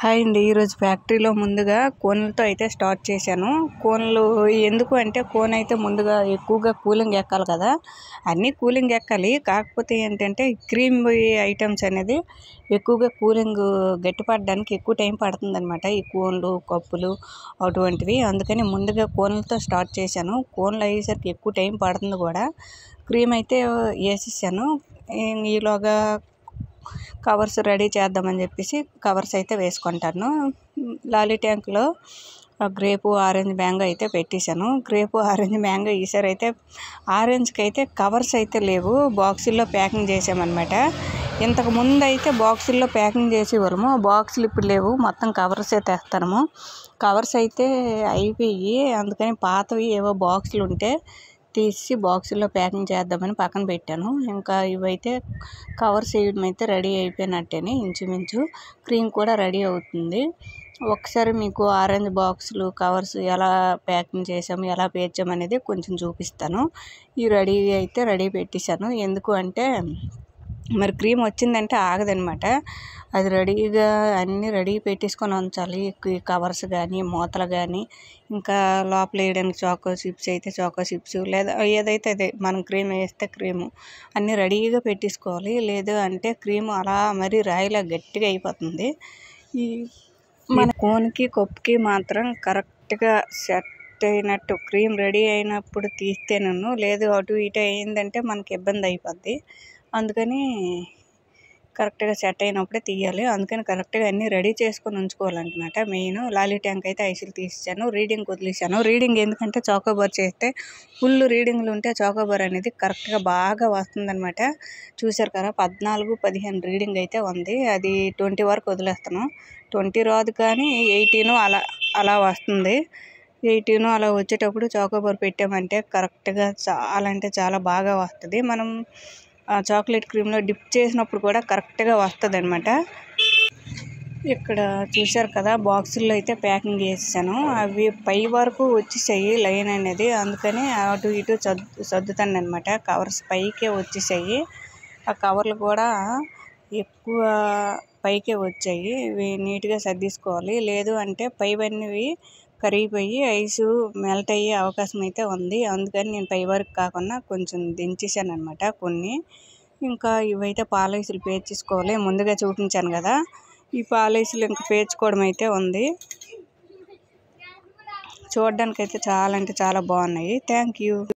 hi అండి ఈరోజు ఫ్యాక్టరీలో ముందుగా కోన్లతో అయితే స్టార్ట్ చేశాను కోన్లు ఎందుకు అంటే కోన్ అయితే ముందుగా ఎక్కువగా కూలింగ్ ఎక్కాలి కదా అన్నీ కూలింగ్ ఎక్కాలి కాకపోతే ఏంటంటే క్రీమ్ ఐటమ్స్ అనేది ఎక్కువగా కూలింగ్ గట్టిపడడానికి ఎక్కువ టైం పడుతుంది అనమాట ఈ కోన్లు కప్పులు అటువంటివి అందుకని ముందుగా కోన్లతో స్టార్ట్ చేశాను కోన్లు అయ్యేసరికి ఎక్కువ టైం పడుతుంది కూడా క్రీమ్ అయితే వేసేసాను ఈలోగా కవర్స్ రెడీ చేద్దామని చెప్పేసి కవర్స్ అయితే వేసుకుంటాను లాలీ ట్యాంక్లో గ్రేపు ఆరెంజ్ మ్యాంగో అయితే పెట్టేశాను గ్రేపు ఆరెంజ్ మ్యాంగో ఈసారి అయితే ఆరెంజ్కి అయితే కవర్స్ అయితే లేవు బాక్సుల్లో ప్యాకింగ్ చేసామన్నమాట ఇంతకు ముందు అయితే బాక్సుల్లో ప్యాకింగ్ చేసేవాళ్ళము బాక్సులు ఇప్పుడు లేవు మొత్తం కవర్సే తెస్తాము కవర్స్ అయితే అయిపోయి అందుకని పాతవి ఏవో బాక్సులు ఉంటే తీసి బాక్సుల్లో ప్యాకింగ్ చేద్దామని పక్కన పెట్టాను ఇంకా ఇవైతే కవర్స్ వేయడం అయితే రెడీ అయిపోయినట్టేనే ఇంచుమించు క్రీమ్ కూడా రెడీ అవుతుంది ఒకసారి మీకు ఆరెంజ్ బాక్సులు కవర్స్ ఎలా ప్యాకింగ్ చేసాము ఎలా పేర్చాము అనేది కొంచెం చూపిస్తాను ఈ రెడీ అయితే రెడీ పెట్టేశాను ఎందుకు అంటే మరి క్రీమ్ వచ్చిందంటే ఆగదనమాట అది రెడీగా అన్నీ రెడీ పెట్టేసుకొని ఉంచాలి ఈ కవర్స్ కానీ మూతలు కానీ ఇంకా లోపల వేయడానికి చాకో చిప్స్ అయితే చాకో చిప్స్ లేదా ఏదైతే అదే మనం క్రీమ్ వేస్తే క్రీము అన్నీ రెడీగా పెట్టేసుకోవాలి లేదు అంటే క్రీమ్ అలా మరీ రాయిలా గట్టిగా అయిపోతుంది ఈ మన కోన్కి కప్పుకి మాత్రం కరెక్ట్గా సెట్ అయినట్టు క్రీమ్ రెడీ అయినప్పుడు తీస్తేనూ లేదు అటు ఇటు అయిందంటే మనకి ఇబ్బంది అయిపోద్ది అందుకని కరెక్ట్గా సెట్ అయినప్పుడే తీయాలి అందుకని కరెక్ట్గా అన్నీ రెడీ చేసుకొని ఉంచుకోవాలన్నమాట మెయిన్ లాలీ ట్యాంక్ అయితే ఐసీలు తీసాను రీడింగ్ వదిలేసాను రీడింగ్ ఎందుకంటే చాకోబార్ చేస్తే ఫుల్ రీడింగ్లు ఉంటే చాకోబార్ అనేది కరెక్ట్గా బాగా వస్తుందన్నమాట చూసారు కదా పద్నాలుగు పదిహేను రీడింగ్ అయితే ఉంది అది ట్వంటీ వరకు వదిలేస్తాను ట్వంటీ రాదు కానీ ఎయిటీన్ అలా అలా వస్తుంది ఎయిటీన్ అలా వచ్చేటప్పుడు చాకోబార్ పెట్టామంటే కరెక్ట్గా చాలా అంటే చాలా బాగా వస్తుంది మనం చాక్లెట్ క్రీమ్లో డిప్ చేసినప్పుడు కూడా కరెక్ట్గా వస్తుంది అనమాట ఇక్కడ చూశారు కదా బాక్సుల్లో అయితే ప్యాకింగ్ చేసాను అవి పై వరకు వచ్చేసాయి లైన్ అనేది అందుకని అటు ఇటు సర్దు సర్దుతాను అనమాట కవర్స్ పైకే వచ్చేసాయి ఆ కవర్లు కూడా ఎక్కువ పైకే వచ్చాయి ఇవి నీట్గా సర్దేసుకోవాలి లేదు అంటే పైవన్నీ కరిగిపోయి ఐసు మెల్ట్ అయ్యే అవకాశం అయితే ఉంది అందుకని నేను పై వరకు కాకుండా కొంచెం దించేసాను అనమాట కొన్ని ఇంకా ఇవైతే పాలైసులు పేర్చేసుకోవాలి ముందుగా చూపించాను కదా ఈ పాలైసులు ఇంకా పేర్చుకోవడం అయితే ఉంది చూడడానికి అయితే చాలా అంటే చాలా బాగున్నాయి థ్యాంక్ యూ